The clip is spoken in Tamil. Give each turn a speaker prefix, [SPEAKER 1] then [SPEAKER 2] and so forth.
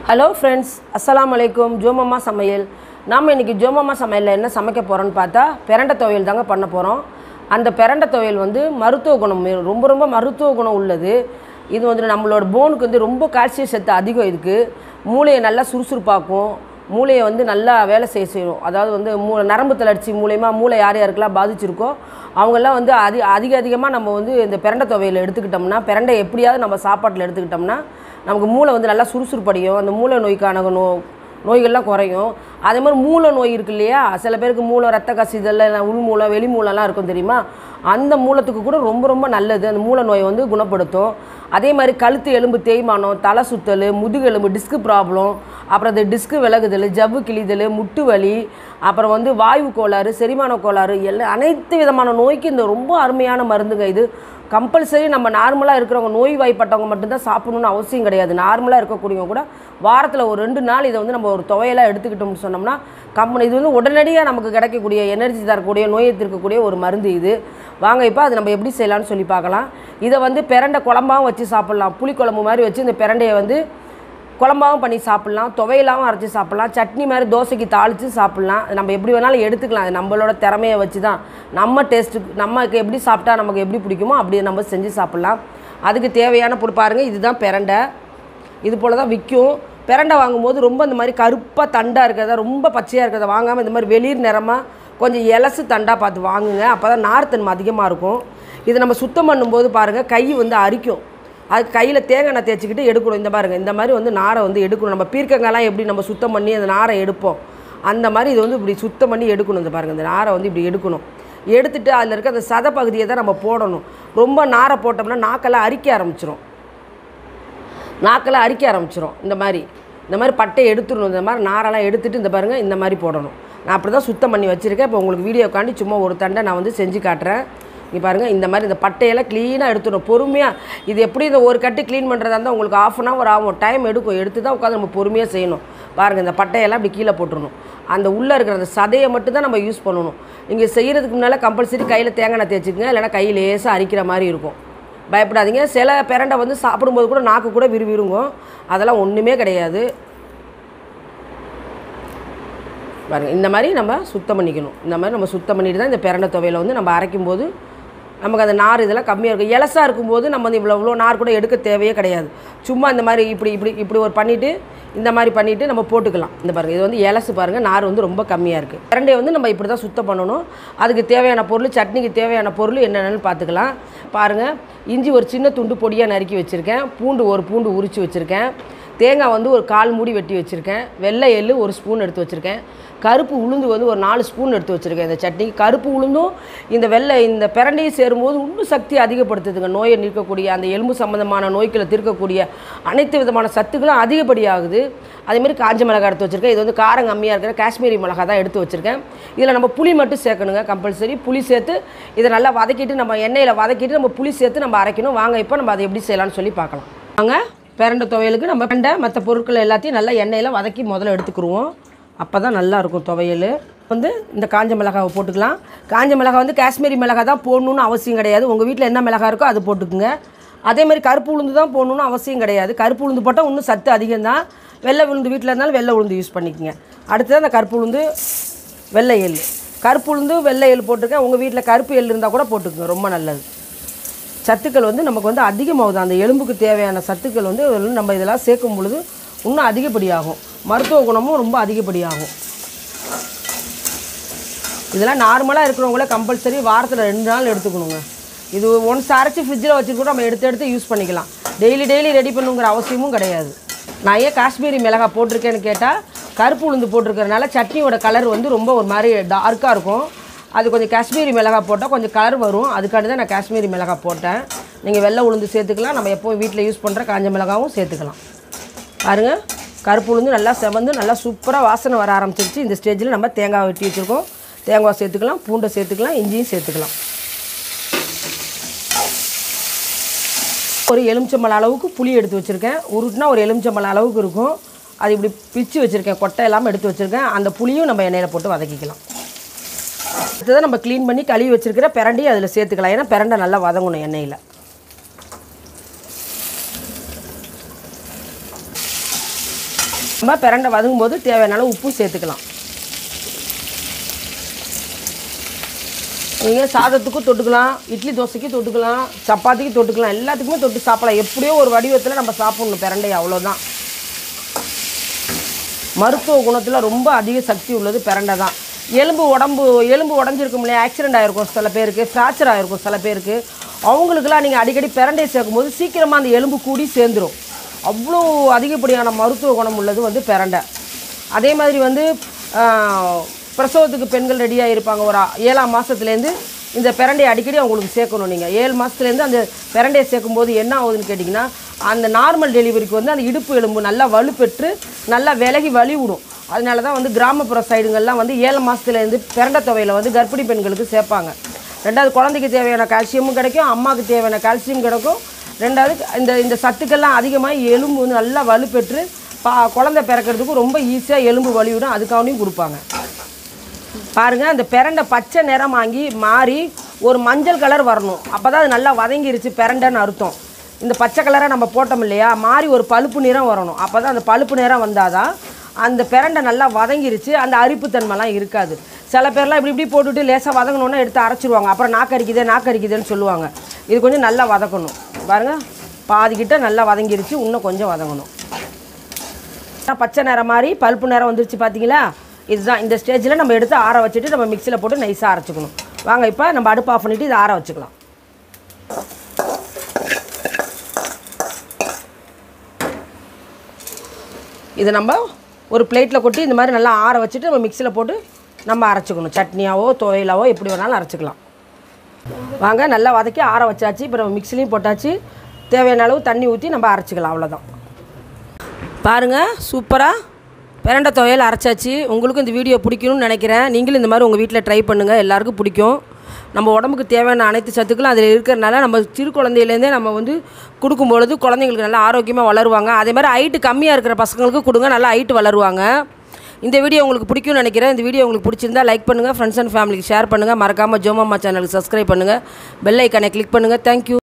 [SPEAKER 1] ஹலோ ஃப்ரெண்ட்ஸ் அஸ்ஸலாமு அலைக்கும் ஜோமம்மா சமையல் நாம் இன்றைக்கி ஜோமம்மா சமையலில் என்ன சமைக்க போகிறோன்னு பார்த்தா பிரண்டை துவையல் தாங்க பண்ண போகிறோம் அந்த பிரண்டை துவையல் வந்து மருத்துவ குணம் மீ- ரொம்ப ரொம்ப மருத்துவ குணம் உள்ளது இது வந்து நம்மளோட போனுக்கு வந்து ரொம்ப கால்சியம் சத்து அதிகம் இதுக்கு மூளையை நல்லா சுறுசுறுப்பாக்கும் மூளையை வந்து நல்லா வேலை செய்ய செய்யும் அதாவது வந்து மூ நரம்பு தளர்ச்சி மூலயமா மூளை யார் யாருக்கெல்லாம் பாதிச்சிருக்கோ அவங்கெல்லாம் வந்து அதி அதிக அதிகமாக நம்ம வந்து இந்த பிரண்டை துவையில் எடுத்துக்கிட்டோம்னா பிரண்டை எப்படியாவது நம்ம சாப்பாட்டில் எடுத்துக்கிட்டோம்னா நமக்கு மூளை வந்து நல்லா சுறுசுறுப்படையும் அந்த மூளை நோய்க்கான நோ நோய்கள்லாம் குறையும் அதே மாதிரி மூளை நோய் இருக்கு இல்லையா சில பேருக்கு மூளை ரத்த கசிதல் இல்லை உள் மூளை வெளி மூளைலாம் இருக்கும் தெரியுமா அந்த மூலத்துக்கு கூட ரொம்ப ரொம்ப நல்லது அந்த மூளை நோயை வந்து குணப்படுத்தும் அதே மாதிரி கழுத்து எலும்பு தேய்மானம் தலை சுத்தல் முதுகு எலும்பு டிஸ்கு ப்ராப்ளம் அப்புறம் இந்த டிஸ்கு விலகுதல் ஜவ்வு கிழிதல் முட்டு வலி அப்புறம் வந்து வாயு கோளாறு செரிமான கோளாறு எல்லா அனைத்து விதமான நோய்க்கு இந்த ரொம்ப அருமையான மருந்துங்க இது கம்பல்சரி நம்ம நார்மலாக இருக்கிறவங்க நோய் வாய்ப்பட்டவங்க மட்டும்தான் சாப்பிடணும்னு அவசியம் கிடையாது நார்மலாக இருக்கக்கூடியவங்க கூட வாரத்தில் ஒரு ரெண்டு நாள் இதை வந்து நம்ம ஒரு துவையலாக எடுத்துக்கிட்டோம்னு சொன்னோம்னா கம்பெனி இது வந்து உடனடியாக நமக்கு கிடைக்கக்கூடிய எனர்ஜி தரக்கூடிய நோயை தீர்க்கக்கூடிய ஒரு மருந்து இது வாங்க இப்போ அது நம்ம எப்படி செய்யலாம்னு சொல்லி பார்க்கலாம் இதை வந்து பிரண்டை குழம்பாவும் வச்சு சாப்பிட்லாம் புளிக்குழம்பு மாதிரி வச்சு இந்த பிரண்டையை வந்து குழம்பாவும் பண்ணி சாப்பிட்லாம் துவையலாவும் அரைச்சி சாப்பிட்லாம் சட்னி மாதிரி தோசைக்கு தாளித்து சாப்பிட்லாம் அது நம்ம எப்படி வேணாலும் எடுத்துக்கலாம் அது நம்மளோட திறமையை வச்சு தான் நம்ம டேஸ்ட்டுக்கு நமக்கு எப்படி சாப்பிட்டா நமக்கு எப்படி பிடிக்குமோ அப்படி நம்ம செஞ்சு சாப்பிட்லாம் அதுக்கு தேவையான பொருள் பாருங்கள் இதுதான் பிரண்டை இது போல் தான் விற்கும் பிரண்டை வாங்கும்போது ரொம்ப இந்த மாதிரி கருப்பாக தண்டாக இருக்கிறத ரொம்ப பச்சையாக இருக்கிறத வாங்காமல் இந்த மாதிரி வெளிர் நிறமாக கொஞ்சம் இலசு தண்டாக பார்த்து வாங்குங்க அப்போ தான் நார்த்தன்மை அதிகமாக இருக்கும் இதை நம்ம சுத்தம் பண்ணும்போது பாருங்கள் கை வந்து அரிக்கும் அது கையில் தேங்காய் எண்ணெய் தேய்ச்சிக்கிட்டு எடுக்கணும் இந்த பாருங்க இந்த மாதிரி வந்து நாரை வந்து எடுக்கணும் நம்ம பீர்க்கங்காய்லாம் எப்படி நம்ம சுத்தம் பண்ணி அந்த நாரை எடுப்போம் அந்த மாதிரி இது வந்து இப்படி சுத்தம் பண்ணி எடுக்கணும் இந்த பாருங்க இந்த நாரை வந்து இப்படி எடுக்கணும் எடுத்துட்டு அதில் இருக்க அந்த சத பகுதியை தான் நம்ம போடணும் ரொம்ப நாரை போட்டோம்னா நாக்கெல்லாம் அரிக்க ஆரம்பிச்சிரும் நாக்கெல்லாம் அரிக்க ஆரம்பிச்சிரும் இந்த மாதிரி இந்த மாதிரி பட்டையை எடுத்துடணும் இந்த மாதிரி நாரெல்லாம் எடுத்துட்டு இந்த பாருங்கள் இந்த மாதிரி போடணும் நான் அப்படி தான் சுத்தம் பண்ணி வச்சுருக்கேன் இப்போ உங்களுக்கு வீடியோக்காண்டி சும்மா ஒரு தண்டை நான் வந்து செஞ்சு காட்டுறேன் இங்கே பாருங்கள் இந்த மாதிரி இந்த பட்டையெல்லாம் க்ளீனாக எடுத்துடணும் பொறுமையாக இது எப்படி இந்த ஒரு கட்டு க்ளீன் பண்ணுறதா இருந்தால் உங்களுக்கு ஆஃப் அன் ஹவர் ஆகும் டைம் எடுக்கும் எடுத்து தான் உட்காந்து நம்ம பொறுமையாக செய்யணும் பாருங்கள் இந்த பட்டையெல்லாம் இப்படி கீழே போட்டுடணும் அந்த உள்ளே இருக்கிற அந்த சதையை மட்டும் தான் நம்ம யூஸ் பண்ணணும் இங்கே செய்கிறதுக்கு முன்னால் கம்பல்சரி கையில் தேங்காய் எண்ணெய் தேய்ச்சிக்கங்க இல்லைன்னா கை லேசாக அரிக்கிற மாதிரி இருக்கும் பயப்படாதீங்க சில பிரண்டை வந்து சாப்பிடும்போது கூட நாக்கு கூட விறுவிறுங்கும் அதெல்லாம் ஒன்றுமே கிடையாது பாருங்க இந்த மாதிரி நம்ம சுத்தம் பண்ணிக்கணும் இந்த மாதிரி நம்ம சுத்தம் பண்ணிட்டு தான் இந்த பிரண்டை துவையில வந்து நம்ம அரைக்கும் போது நமக்கு அந்த நார் இதெல்லாம் கம்மியாக இருக்கும் எலசாக இருக்கும்போது நம்ம வந்து இவ்வளோ இவ்வளோ நார் கூட எடுக்க தேவையே கிடையாது சும்மா இந்த மாதிரி இப்படி இப்படி இப்படி ஒரு பண்ணிவிட்டு இந்த மாதிரி பண்ணிவிட்டு நம்ம போட்டுக்கலாம் இந்த பாருங்கள் இது வந்து எலசு பாருங்கள் நார் வந்து ரொம்ப கம்மியாக இருக்குது பிரண்டையை வந்து நம்ம இப்படி தான் சுத்தம் பண்ணணும் அதுக்கு தேவையான பொருள் சட்னிக்கு தேவையான பொருள் என்னென்னு பார்த்துக்கலாம் பாருங்கள் இஞ்சி ஒரு சின்ன துண்டு பொடியாக நறுக்கி வச்சுருக்கேன் பூண்டு ஒரு பூண்டு உரித்து வச்சுருக்கேன் தேங்காய் வந்து ஒரு கால் மூடி வெட்டி வச்சுருக்கேன் வெள்ளை எள்ளு ஒரு ஸ்பூன் எடுத்து வச்சுருக்கேன் கருப்பு உளுந்து வந்து ஒரு நாலு ஸ்பூன் எடுத்து வச்சுருக்கேன் இந்த சட்னிக்கு கருப்பு உளுந்தும் இந்த வெள்ளை இந்த பிரண்டையும் சேரும்போது இன்னும் சக்தி அதிகப்படுத்துதுங்க நோயை நிற்கக்கூடிய அந்த எலும்பு சம்மந்தமான நோய்களை தீர்க்கக்கூடிய அனைத்து விதமான சத்துக்களும் அதிகப்படியாகுது அதேமாதிரி காஞ்ச மிளகாய் எடுத்து வச்சுருக்கேன் இது வந்து காரம் கம்மியாக இருக்கிற காஷ்மீரி மிளகாய் தான் எடுத்து வச்சுருக்கேன் இதில் நம்ம புளி மட்டும் சேர்க்கணுங்க கம்பல்சரி புளி சேர்த்து இதை நல்லா வதக்கிட்டு நம்ம எண்ணெயில் வதக்கிட்டு நம்ம புளி சேர்த்து நம்ம அரைக்கணும் வாங்க இப்போ நம்ம அதை எப்படி செய்யலாம்னு சொல்லி பார்க்கலாம் வாங்க பிரண்டை துவையலுக்கு நம்ம பிரண்டை மற்ற பொருட்கள் எல்லாத்தையும் நல்லா எண்ணெயில் வதக்கி முதல்ல எடுத்துக்கிருவோம் அப்போ தான் நல்லா இருக்கும் துவையல் வந்து இந்த காஞ்ச மிளகாவை போட்டுக்கலாம் காஞ்ச மிளகாய் வந்து காஷ்மீரி மிளகாய் தான் போடணுன்னு அவசியம் கிடையாது உங்கள் வீட்டில் என்ன மிளகாய் இருக்கோ அது போட்டுக்குங்க அதே மாதிரி கருப்பு உளுந்து தான் போடணுன்னு அவசியம் கிடையாது கருப்பு உளுந்து போட்டால் இன்னும் சத்து அதிகம் தான் வெள்ளை உளுந்து வீட்டில் இருந்தாலும் வெள்ளை உளுந்து யூஸ் பண்ணிக்கோங்க அடுத்தது அந்த கருப்பு உளுந்து வெள்ளை எள் கருப்பு உளுந்து வெள்ளை எள் போட்டிருக்கேன் உங்கள் வீட்டில் கருப்பு எள் இருந்தால் கூட போட்டுக்குங்க ரொம்ப நல்லது சத்துக்கள் வந்து நமக்கு வந்து அதிகமாகுது அந்த எலும்புக்கு தேவையான சத்துக்கள் வந்து இதுல நம்ம இதெல்லாம் சேர்க்கும் பொழுது இன்னும் அதிகப்படியாகும் மருத்துவ குணமும் ரொம்ப அதிகப்படியாகும் இதெல்லாம் நார்மலாக இருக்கிறவங்கள கம்பல்சரி வாரத்தில் ரெண்டு நாள் எடுத்துக்கணுங்க இது ஒன்ஸ் அரைச்சி ஃப்ரிட்ஜில் வச்சுட்டு கூட நம்ம எடுத்து எடுத்து யூஸ் பண்ணிக்கலாம் டெய்லி டெய்லி ரெடி பண்ணுங்கிற அவசியமும் கிடையாது நான் ஏன் காஷ்மீரி மிளகாய் போட்டிருக்கேன்னு கேட்டால் கருப்பு உளுந்து போட்டிருக்கறனால சட்னியோட கலர் வந்து ரொம்ப ஒரு மாதிரி டார்க்காக இருக்கும் அது கொஞ்சம் காஷ்மீரி மிளகாய் போட்டால் கொஞ்சம் கலர் வரும் அதுக்காண்டி தான் நான் காஷ்மீரி மிளகாய் போட்டேன் நீங்கள் வெள்ளை உளுந்து சேர்த்துக்கலாம் நம்ம எப்போவும் வீட்டில் யூஸ் பண்ணுற காஞ்ச மிளகாவும் சேர்த்துக்கலாம் பாருங்க கருப்பு உளுந்து நல்லா செவந்து நல்லா சூப்பராக வாசனை வர ஆரம்பிச்சிருச்சு இந்த ஸ்டேஜில் நம்ம தேங்காய் வெட்டி வச்சுருக்கோம் தேங்காய் சேர்த்துக்கலாம் பூண்டை சேர்த்துக்கலாம் இஞ்சியும் சேர்த்துக்கலாம் ஒரு எலுமிச்சம்பழம் அளவுக்கு புளி எடுத்து வச்சுருக்கேன் உருட்டுனா ஒரு எலுமிச்சம்பழம் அளவுக்கு இருக்கும் அது இப்படி பிச்சு வச்சுருக்கேன் கொட்டை இல்லாமல் எடுத்து வச்சுருக்கேன் அந்த புளியும் நம்ம எண்ணெயில் போட்டு வதக்கிக்கலாம் அடுத்ததான் நம்ம க்ளீன் பண்ணி கழுவி வச்சுருக்கிற பிரண்டையும் அதில் சேர்த்துக்கலாம் ஏன்னா பிரண்டை நல்லா வதங்கணும் எண்ணெயில் நம்ம பிரண்டை வதங்கும் போது தேவையான அளவு உப்பும் சேர்த்துக்கலாம் நீங்கள் சாதத்துக்கும் தொட்டுக்கலாம் இட்லி தோசைக்கு தொட்டுக்கலாம் சப்பாத்திக்கு தொட்டுக்கலாம் எல்லாத்துக்குமே தொட்டு சாப்பிடலாம் எப்படியோ ஒரு வடிவத்தில் நம்ம சாப்பிடணும் பிரண்டை அவ்வளோதான் மருத்துவ குணத்தில் ரொம்ப அதிக சக்தி உள்ளது பிரண்டை தான் எலும்பு உடம்பு எலும்பு உடஞ்சிருக்கும் இல்லையா ஆக்சிடென்ட் ஆகிருக்கும் சில பேருக்கு ஃப்ராக்சர் ஆகிருக்கும் சில பேருக்கு அவங்களுக்குலாம் நீங்கள் அடிக்கடி பிரண்டையை சேர்க்கும்போது சீக்கிரமாக அந்த எலும்பு கூடி சேர்ந்துரும் அவ்வளோ அதிகப்படியான மருத்துவ குணம் உள்ளது வந்து பிரண்டை அதே மாதிரி வந்து ஆஹ், பிரசவத்துக்கு பெண்கள் ரெடியாக இருப்பாங்க ஒரு ஆ- ஏழாம் மாதத்துலேருந்து இந்த பிரண்டையை அடிக்கடி அவங்களுக்கு சேர்க்கணும் நீங்கள் ஏழு மாதத்துலேருந்து அந்த பிரண்டையை சேர்க்கும்போது என்ன ஆகுதுன்னு கேட்டிங்கன்னா அந்த நார்மல் டெலிவரிக்கு வந்து அந்த இடுப்பு எலும்பு நல்லா வலுப்பெற்று நல்லா விலகி வலி விடும் அதனால தான் வந்து கிராமப்புற சைடுங்கள்லாம் வந்து ஏழு மாதத்துலேருந்து பிரண்டை துவையில் வந்து கர்ப்பிணி பெண்களுக்கு சேர்ப்பாங்க ரெண்டாவது குழந்தைக்கு தேவையான கால்சியமும் கிடைக்கும் அம்மாவுக்கு தேவையான கால்சியம் கிடைக்கும் ரெண்டாவது இந்த இந்த சத்துக்கள்லாம் அதிகமாக எலும்பு வந்து நல்லா வலுப்பெற்று பா குழந்தை பிறக்கிறதுக்கு ரொம்ப ஈஸியாக எலும்பு வலிவிடும் அதுக்காகவும் கொடுப்பாங்க பாருங்க அந்த பிரண்டை பச்சை நிறம் வாங்கி மாறி ஒரு மஞ்சள் கலர் வரணும் அப்போ தான் அது நல்லா வதங்கிருச்சு பிரண்டைன்னு அர்த்தம் இந்த பச்சை கலரை நம்ம போட்டோம் இல்லையா மாறி ஒரு பழுப்பு நிறம் வரணும் அப்போ தான் அந்த பழுப்பு நிறம் வந்தாதான் அந்த பிரண்டை நல்லா வதங்கிருச்சு அந்த அரிப்புத்தன்மைலாம் இருக்காது சில பேர்லாம் இப்படி இப்படி போட்டுட்டு லேசாக வதங்கணுன்னா எடுத்து அரைச்சிருவாங்க அப்புறம் நாக்கரிக்குதே நாக்கரிக்குதேன்னு சொல்லுவாங்க இது கொஞ்சம் நல்லா வதக்கணும் பாருங்க பாதிக்கிட்ட நல்லா வதங்கிருச்சு இன்னும் கொஞ்சம் வதங்கணும் பச்சை நிறம் மாதிரி பழுப்பு நிறம் வந்துருச்சு பார்த்தீங்களா இதுதான் இந்த ஸ்டேஜில் நம்ம எடுத்து ஆற வச்சுட்டு நம்ம மிக்சியில் போட்டு நைஸாக அரைச்சிக்கணும் வாங்க இப்போ நம்ம அடுப்பு ஆஃப் பண்ணிவிட்டு இதை ஆற வச்சுக்கலாம் இதை நம்ம ஒரு பிளேட்டில் கொட்டி இந்த மாதிரி நல்லா ஆற வச்சுட்டு நம்ம மிக்சியில் போட்டு நம்ம அரைச்சிக்கணும் சட்னியாவோ துவையலாவோ எப்படி வேணாலும் அரைச்சிக்கலாம் வாங்க நல்லா வதக்கி ஆற வச்சாச்சு இப்போ நம்ம மிக்சிலையும் போட்டாச்சு தேவையான அளவு தண்ணி ஊற்றி நம்ம அரைச்சிக்கலாம் அவ்வளோதான் பாருங்கள் சூப்பராக பிரண்டை துவையல் அரைச்சாச்சு உங்களுக்கும் இந்த வீடியோ பிடிக்கணும்னு நினைக்கிறேன் நீங்களும் இந்த மாதிரி உங்கள் வீட்டில் ட்ரை பண்ணுங்கள் எல்லாருக்கும் பிடிக்கும் நம்ம உடம்புக்கு தேவையான அனைத்து சத்துக்களும் அதில் இருக்கிறனால நம்ம சிறு குழந்தையிலேருந்தே நம்ம வந்து கொடுக்கும் பொழுது குழந்தைங்களுக்கு நல்லா ஆரோக்கியமாக வளருவாங்க அதே மாதிரி ஹைட்டு கம்மியாக இருக்கிற பசங்களுக்கு கொடுங்க நல்லா ஹைட்டு வளருவாங்க இந்த வீடியோ உங்களுக்கு பிடிக்கும்னு நினைக்கிறேன் இந்த வீடியோ உங்களுக்கு பிடிச்சிருந்தா லைக் பண்ணுங்கள் ஃப்ரெண்ட்ஸ் அண்ட் ஃபேமிலிக்கு ஷேர் பண்ணுங்கள் மறக்காமல் ஜோமாமா சேனலுக்கு சப்ஸ்கிரைப் பண்ணுங்கள் பெல் ஐக்கானை கிளிக் பண்ணுங்கள் தேங்க்யூ